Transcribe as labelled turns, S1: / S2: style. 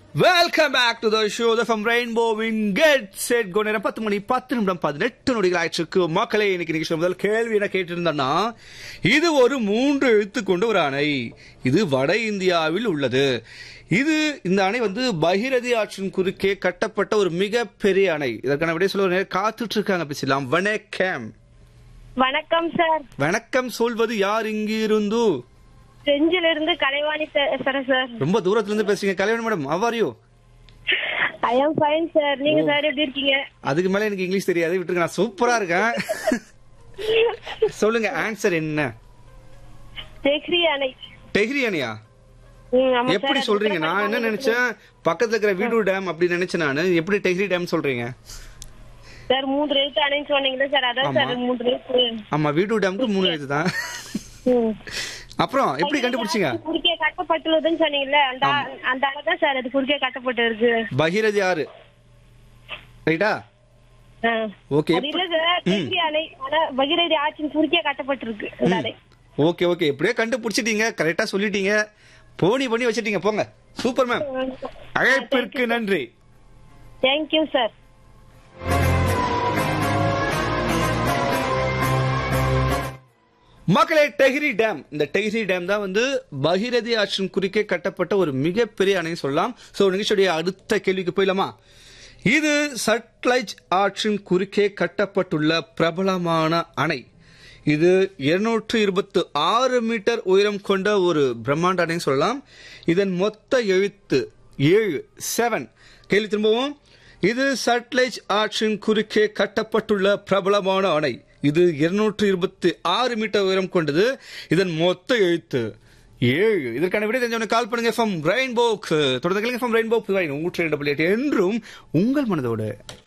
S1: Welcome back to the show the from ரெயின்போவின் get set go நேரம் பத்து மணி பத்து நிமிடம் பதினெட்டு நொடிகள் ஆயிடுச்சு மக்களே இன்னைக்கு நிகழ்ச்சி முதல் கேள்வி என்ன கேட்டிருந்தேன்னா இது ஒரு மூன்று எழுத்து கொண்ட ஒரு அணை இது வட இந்தியாவில் உள்ளது இது இந்த அணை வந்து பகிரதி ஆற்றின் குறுக்கே கட்டப்பட்ட ஒரு மிகப்பெரிய அணை இதற்கான விடை சொல்ல ஒரு நேரம் காத்துட்டு இருக்காங்க பேசலாம் வணக்கம்
S2: வணக்கம் சார்
S1: வணக்கம் சொல்வது யார் இங்கிருந்து
S2: செஞ்சில இருந்து கலைவாணி பேசுறேன் சார்
S1: ரொம்ப தூரத்துல இருந்து பேசுறீங்க கல்யாணம் madam அவாரியோ
S2: I am fine sir நீங்க சார் எப்படி இருக்கீங்க
S1: அதுக்கு மேல எனக்கு இங்கிலீஷ் தெரியாது விட்டுருங்க நான் சூப்பரா இருக்கேன் சொல்லுங்க ஆன்சர் என்ன
S2: டெக்ரி அணை
S1: டெஹ்ரி அணையா
S2: ம், ஆமா
S1: எப்படி
S2: சார்.
S1: சொல்றீங்க நான் என்ன நினைச்சேன் பக்கத்துல இருக்கிற வீடு டேம் அப்படி நினைச்சேன் நானு எப்படி டெஹ்ரி டேம் சொல்றீங்க
S2: சார் மூன்று எழுத்து அணைன்னு சொன்னீங்களா சார் அதான்
S1: ஆமா.
S2: சார் மூன்று எழுத்து
S1: ஆமா வீடு டேமுக்கு மூணு எழுத்து தான்
S2: ம்.
S1: அப்புறம் எப்படி கண்டுபிடிச்சீங்க
S2: குறுக்கே கட்டப்பட்டுள்ளதுன்னு சொன்னீங்கல்ல அந்த அந்த அணை தான் சார் அது குறுக்கே கட்டப்பட்டு இருக்கு
S1: பகீரதி ஆறு ரைட்டா
S2: ஆ.
S1: ஓகே
S2: அது இல்ல சார் டெக்ரி அணை ஆனா பகிரதி ஆற்றின் குறுக்கே கட்டப்பட்டிருக்கு இந்த அணை
S1: ஓகே ஓகே எப்படியோ கண்டுபிடிச்சிட்டீங்க கரெக்டா சொல்லிட்டீங்க போனி பண்ணி வச்சிட்டீங்க போங்க சூப்பர் மேம் அழைப்பிற்கு நன்றி
S2: தேங்க்யூ சார்
S1: மக்களே டெஹ்ரி டேம் இந்த டெஹ்ரி டேம் தான் வந்து பகிரதி ஆற்றின் குறுக்கே கட்டப்பட்ட ஒரு மிகப்பெரிய அணை சொல்லலாம் சோ நிகழ்ச்சியுடைய அடுத்த கேள்விக்கு போயிடலாமா இது சட்லஜ் ஆற்றின் குறுக்கே கட்டப்பட்டுள்ள பிரபலமான அணை இது இருநூற்று இருபத்து ஆறு மீட்டர் உயரம் கொண்ட ஒரு பிரம்மாண்ட அணை சொல்லலாம் இதன் மொத்த எழுத்து ஏழு செவன் கேள்வி திரும்பவும் இது சட்லஜ் ஆற்றின் குறுக்கே கட்டப்பட்டுள்ள பிரபலமான அணை இது இருநூற்று இருபத்தி ஆறு மீட்டர் உயரம் கொண்டது இதன் மொத்த எழுத்து ஏழு இதற்கான விடை தெரிஞ்சவனை கால் பண்ணுங்க ஃப்ரம் ரெயின்போக்கு தொடர்ந்து கேளுங்க ஃப்ரம் ரெயின்போ நூற்றி ரெண்டு புள்ளி எட்டு என்றும் உங்கள் மனதோடு